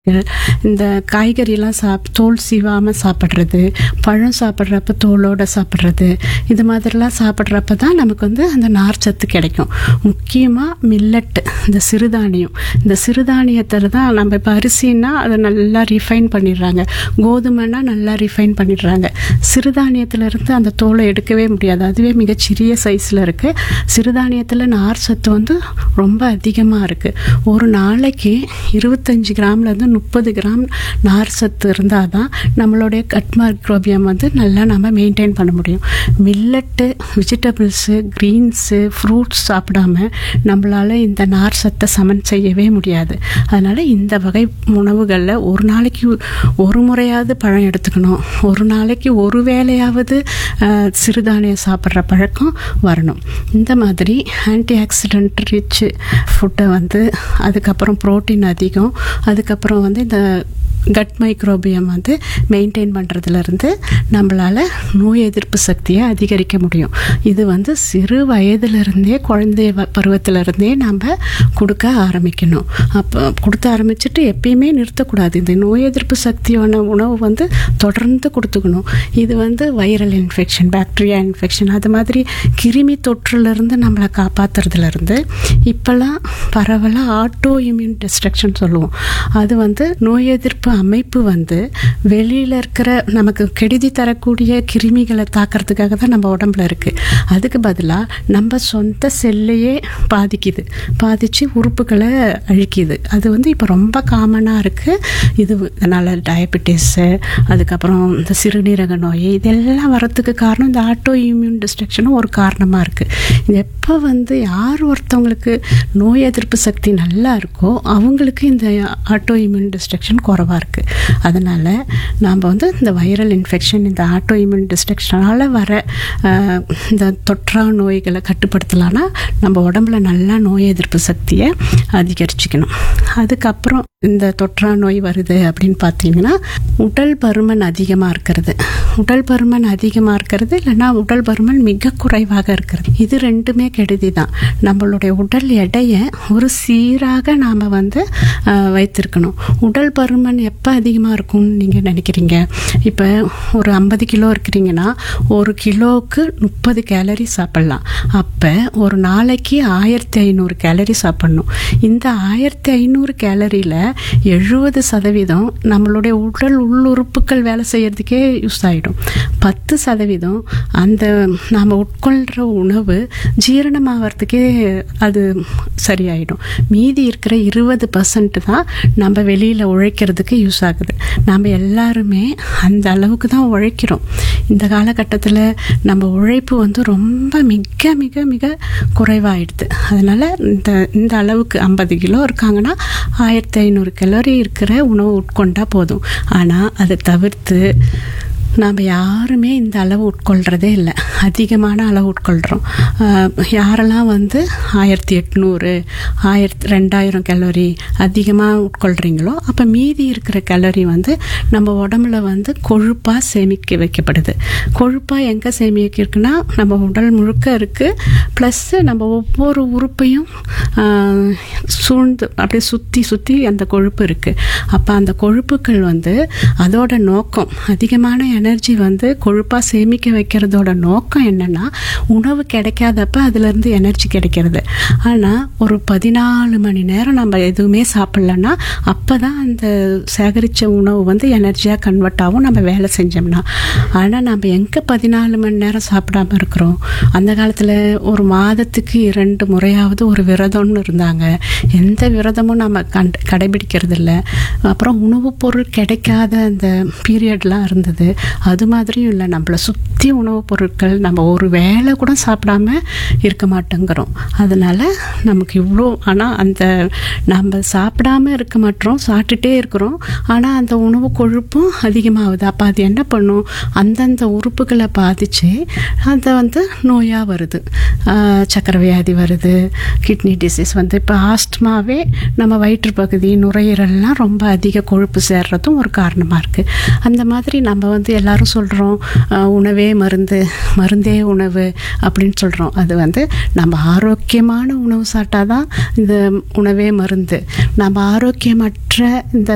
இந்த காய்கறியெல்லாம் சாப் தோல் சீவாமல் சாப்பிட்றது பழம் சாப்பிட்றப்ப தோலோட சாப்பிட்றது இது மாதிரிலாம் சாப்பிட்றப்ப தான் நமக்கு வந்து அந்த நார்ச்சத்து கிடைக்கும் முக்கியமாக மில்லட் இந்த சிறுதானியம் இந்த சிறுதானியத்தில் தான் நம்ம இப்போ அரிசின்னா அதை நல்லா ரிஃபைன் பண்ணிடுறாங்க கோதுமைனா நல்லா ரிஃபைன் பண்ணிடுறாங்க சிறுதானியத்திலிருந்து அந்த தோலை எடுக்கவே முடியாது அதுவே மிகச்சிறிய சைஸில் இருக்குது சிறுதானியத்தில் நார் சத்து வந்து ரொம்ப அதிகமாக இருக்குது ஒரு நாளைக்கு இருபத்தஞ்சி கிராம்லேருந்து முப்பது கிராம் நார் சத்து இருந்தால் தான் நம்மளுடைய கட் மைக்ரோபியம் வந்து நல்லா நம்ம மெயின்டைன் பண்ண முடியும் மில்லட்டு வெஜிடபிள்ஸு க்ரீன்ஸு ஃப்ரூட்ஸ் சாப்பிடாம நம்மளால் இந்த நார் சத்தை சமன் செய்யவே முடியாது அதனால் இந்த வகை உணவுகளில் ஒரு நாளைக்கு ஒரு முறையாவது பழம் எடுத்துக்கணும் ஒரு நாளைக்கு ஒரு வேளையாவது அஹ், சிறுதானியம் சாப்பிட்ற பழக்கம் வரணும் இந்த மாதிரி ஆன்டி ஆக்சிடென்ட் ரிச் ஃபுட்டை வந்து அதுக்கப்புறம் புரோட்டீன் அதிகம் அதுக்கப்புறம் வந்து இந்த கட் மைக்ரோபியம் வந்து மெயின்டைன் பண்ணுறதுலேருந்து நம்மளால் நோய் எதிர்ப்பு சக்தியை அதிகரிக்க முடியும் இது வந்து சிறு வயதிலிருந்தே குழந்தை வ- பருவத்திலிருந்தே நம்ம கொடுக்க ஆரம்பிக்கணும் அப்போ கொடுத்த ஆரம்பிச்சுட்டு எப்பயுமே நிறுத்தக்கூடாது இந்த நோய் எதிர்ப்பு சக்தியான உணவு வந்து தொடர்ந்து கொடுத்துக்கணும் இது வந்து வைரல் இன்ஃபெக்ஷன் பாக்டீரியா இன்ஃபெக்ஷன் அது மாதிரி கிருமி தொற்றுலேருந்து நம்மளை காப்பாற்றுறதுலேருந்து இப்போல்லாம் பரவலாக ஆட்டோ இம்யூன் டிஸ்ட்ரக்ஷன் சொல்லுவோம் அது வந்து நோய் எதிர்ப்பு அமைப்பு வந்து வெளியில் இருக்கிற நமக்கு கெடுதி தரக்கூடிய கிருமிகளை தாக்கிறதுக்காக தான் நம்ம உடம்புல இருக்குது அதுக்கு பதிலாக நம்ம சொந்த செல்லையே பாதிக்குது பாதித்து உறுப்புகளை அழிக்குது அது வந்து இப்போ ரொம்ப காமனாக இருக்குது இது இதனால் டயபெட்டிஸு அதுக்கப்புறம் இந்த சிறுநீரக நோய் இதெல்லாம் வரத்துக்கு காரணம் இந்த ஆட்டோ இம்யூன் டிஸ்ட்ரக்ஷனும் ஒரு காரணமாக இருக்குது இது எப்போ வந்து யார் ஒருத்தவங்களுக்கு நோய் எதிர்ப்பு சக்தி நல்லா இருக்கோ அவங்களுக்கு இந்த ஆட்டோ இம்யூன் டிஸ்ட்ரக்ஷன் குறவாக இருக்குது அதனால் நாம் வந்து இந்த வைரல் இன்ஃபெக்ஷன் இந்த ஆட்டோ இம்யூன் டிஸ்ட்ரக்ஷனால் வர அஹ், இந்த தொற்றா நோய்களை கட்டுப்படுத்தலான்னா நம்ம உடம்புல நல்லா நோய் எதிர்ப்பு சக்தியை அதிகரிச்சுக்கணும் அதுக்கப்புறம் இந்த தொற்றா நோய் வருது அப்படின்னு பார்த்தீங்கன்னா உடல் பருமன் அதிகமாக இருக்கிறது உடல் பருமன் அதிகமாக இருக்கிறது இல்லைன்னா உடல் பருமன் மிக குறைவாக இருக்கிறது இது ரெண்டுமே கெடுதி தான் நம்மளுடைய உடல் எடையை ஒரு சீராக நாம் வந்து ஆஹ், வைத்திருக்கணும் உடல் பருமன் எப்போ அதிகமாக இருக்கும்னு நீங்கள் நினைக்கிறீங்க இப்போ ஒரு ஐம்பது கிலோ இருக்கிறீங்கன்னா ஒரு கிலோவுக்கு முப்பது கேலரி சாப்பிட்லாம் அப்போ ஒரு நாளைக்கு ஆயிரத்தி ஐநூறு கேலரி சாப்பிட்ணும் இந்த ஆயிரத்தி ஐநூறு கேலரியில் எழுபது சதவீதம் நம்மளுடைய உடல் உள்ளுறுப்புகள் வேலை செய்யறதுக்கே யூஸ் ஆகிடும் பத்து சதவீதம் அந்த நாம் உட்கொள்கிற உணவு ஜீரணமாகறதுக்கே அது சரியாயிடும் மீதி இருக்கிற இருபது பர்சன்ட் தான் நம்ம வெளியில் உழைக்கிறதுக்கு யூஸ் ஆகுது நம்ம எல்லாருமே அந்த அளவுக்கு தான் உழைக்கிறோம் இந்த காலகட்டத்தில் நம்ம உழைப்பு வந்து ரொம்ப மிக மிக மிக குறைவாயிடுது அதனால் இந்த இந்த அளவுக்கு ஐம்பது கிலோ இருக்காங்கன்னா ஆயிரத்தி ஐநூறு கலோரி இருக்கிற உணவு உட்கொண்டா போதும் ஆனால் அதை தவிர்த்து நாம் யாருமே இந்த அளவு உட்கொள்கிறதே இல்லை அதிகமான அளவு உட்கொள்கிறோம் ஆஹ் யாரெல்லாம் வந்து ஆயிரத்தி எட்நூறு ஆயிரத்தி ரெண்டாயிரம் கலோரி அதிகமாக உட்கொள்கிறீங்களோ அப்போ மீதி இருக்கிற கலோரி வந்து நம்ம உடம்புல வந்து கொழுப்பாக சேமிக்க வைக்கப்படுது கொழுப்பாக எங்கே சேமிக்க இருக்குன்னா நம்ம உடல் முழுக்க இருக்குது ப்ளஸ்ஸு நம்ம ஒவ்வொரு உறுப்பையும் ஆஹ், சூழ்ந்து அப்படியே சுற்றி சுற்றி அந்த கொழுப்பு இருக்குது அப்போ அந்த கொழுப்புகள் வந்து அதோட நோக்கம் அதிகமான எனர்ஜி வந்து கொழுப்பாக சேமிக்க வைக்கிறதோட நோக்கம் என்னென்னா உணவு கிடைக்காதப்ப அதுலேருந்து எனர்ஜி கிடைக்கிறது ஆனால் ஒரு பதினாலு மணி நேரம் நம்ம எதுவுமே சாப்பிட்லன்னா அப்போ தான் அந்த சேகரித்த உணவு வந்து எனர்ஜியாக கன்வெர்ட் ஆகும் நம்ம வேலை செஞ்சோம்னா ஆனால் நம்ம எங்கே பதினாலு மணி நேரம் சாப்பிடாம இருக்கிறோம் அந்த காலத்தில் ஒரு மாதத்துக்கு இரண்டு முறையாவது ஒரு விரதம்னு இருந்தாங்க எந்த விரதமும் நம்ம கண் கடைபிடிக்கிறது இல்லை அப்புறம் உணவுப் பொருள் கிடைக்காத அந்த பீரியட்லாம் இருந்தது அது மாதிரியும் இல்லை நம்மளை சுற்றி உணவுப் பொருட்கள் நம்ம ஒரு வேளை கூட சாப்பிடாம இருக்க மாட்டேங்கிறோம் அதனால் நமக்கு இவ்வளோ ஆனால் அந்த நம்ம சாப்பிடாம இருக்க மாட்டோம் சாப்பிட்டுட்டே இருக்கிறோம் ஆனால் அந்த உணவு கொழுப்பும் அதிகமாகுது அப்போ அது என்ன பண்ணும் அந்தந்த உறுப்புகளை பாதித்து அதை வந்து நோயாக வருது ஆஹ் சக்கரை வியாதி வருது கிட்னி டிசீஸ் வந்து இப்போ ஆஸ்துமாவே நம்ம வயிற்று பகுதி நுரையீரல்லாம் ரொம்ப அதிக கொழுப்பு சேர்றதும் ஒரு காரணமாக இருக்குது அந்த மாதிரி நம்ம வந்து எல்லாரும் சொல்கிறோம் உணவே மருந்து மருந்தே உணவு அப்படின்னு சொல்கிறோம் அது வந்து நம்ம ஆரோக்கியமான உணவு சாப்பிட்டா தான் இந்த உணவே மருந்து நம்ம ஆரோக்கியமற்ற இந்த